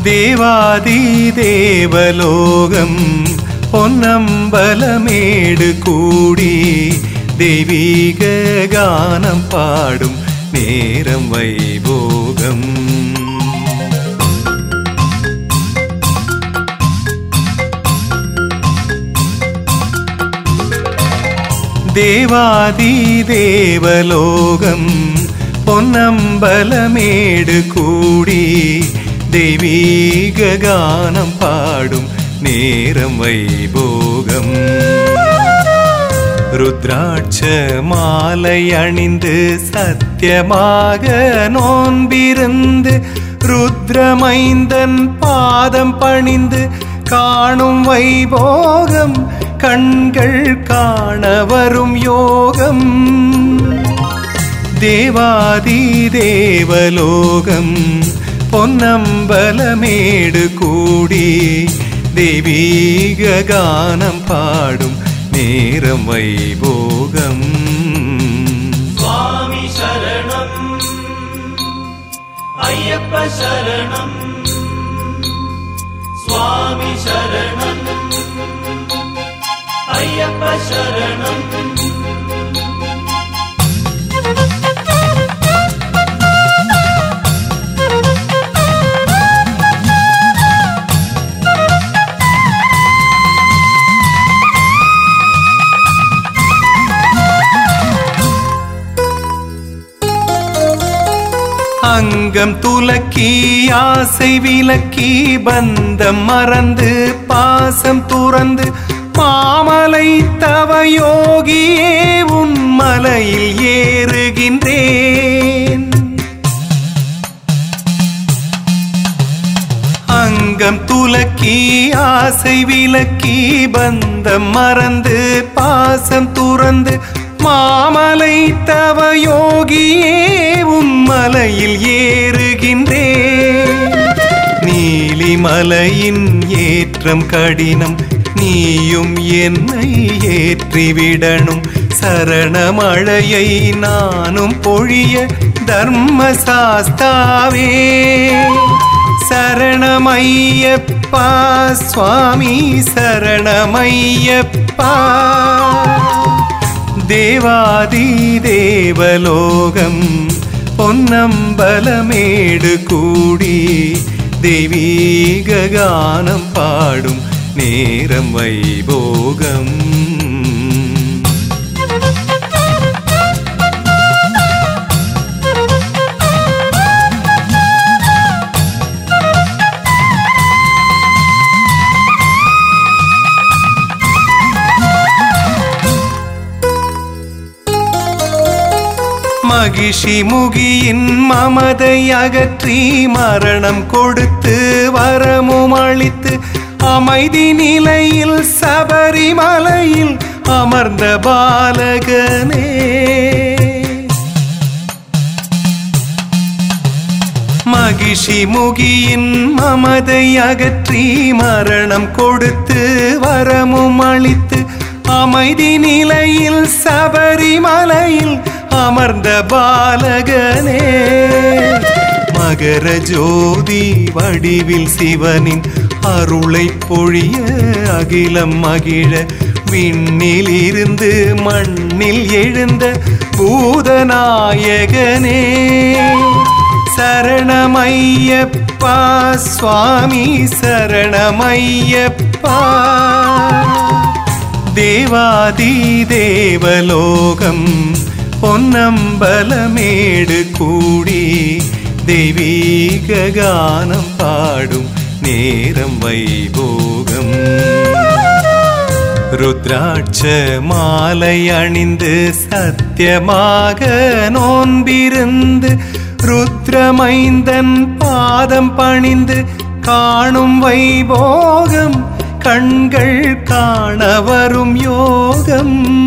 தேவாதி தேவலோகம் பொன்னம்பலமேடு கூடி தெய்வீக கானம் பாடும் நேரம் வைபோகம் தேவாதி தேவலோகம் பொன்னம்பலமேடு கூடி தெய்வீக கானம் பாடும் நேரம் வைபோகம் ருத்ராட்ச மாலை அணிந்து சத்தியமாக நோன்பிருந்து ருத்ரமைந்தன் பாதம் பணிந்து காணும் வைபோகம் கண்கள் காண வரும் யோகம் தேவாதி தேவலோகம் பொன்னம்பலமேடு கூடி தெய்வீக கானம் பாடும் நேரம் வைபோகம் சுவாமி சரணம் ஐயப்ப சரணம் சுவாமி சரணம் ஐயப்ப சரணம் அங்கம் துலக்கி ஆசை விலக்கி பந்தம் மறந்து பாசம் துறந்து மாமலை தவ யோகியே உன் மலையில் ஏறுகின்றேன் அங்கம் துலக்கி ஆசை விலக்கி பந்தம் மறந்து பாசம் துறந்து மாமலை தவ யோகியே உம்மலையில் ஏறுகின்றேன் நீலிமலையின் ஏற்றம் கடினம் நீயும் என்னை ஏற்றிவிடணும் சரணமழையை நானும் பொழிய தர்மசாஸ்தாவே சரணமையப்பா சுவாமி சரணமையப்பா தேவாதி தேவலோகம் பொன்னம்பலமேடு கூடி தெய்வீக கானம் பாடும் நேரம் வைபோகம் மகிஷி முகியின் மமதை அகற்றி மரணம் கொடுத்து வரமும் அளித்து அமைதி நிலையில் சபரிமலையில் அமர்ந்த பாலகனே மகிஷி முகியின் மமதை அகற்றி மரணம் கொடுத்து வரமும் அளித்து அமைதி நிலையில் சபரிமலையில் அமர்ந்த பாலகனே மகர ஜோதி வடிவில் சிவனின் அருளை பொழிய அகிலம் மகிழ விண்ணில் இருந்து மண்ணில் எழுந்த பூதநாயகனே சரணமையப்பா சுவாமி சரணமையப்பா தேவாதி தேவலோகம் பொன்னம்பலமேடு கூடி தெய்வீக கானம் பாடும் நேரம் வைபோகம் ருத்ராட்ச மாலை அணிந்து சத்தியமாக நோன்பிருந்து ருத்ரமைந்தன் பாதம் பணிந்து காணும் வைபோகம் கண்கள் காண வரும் யோகம்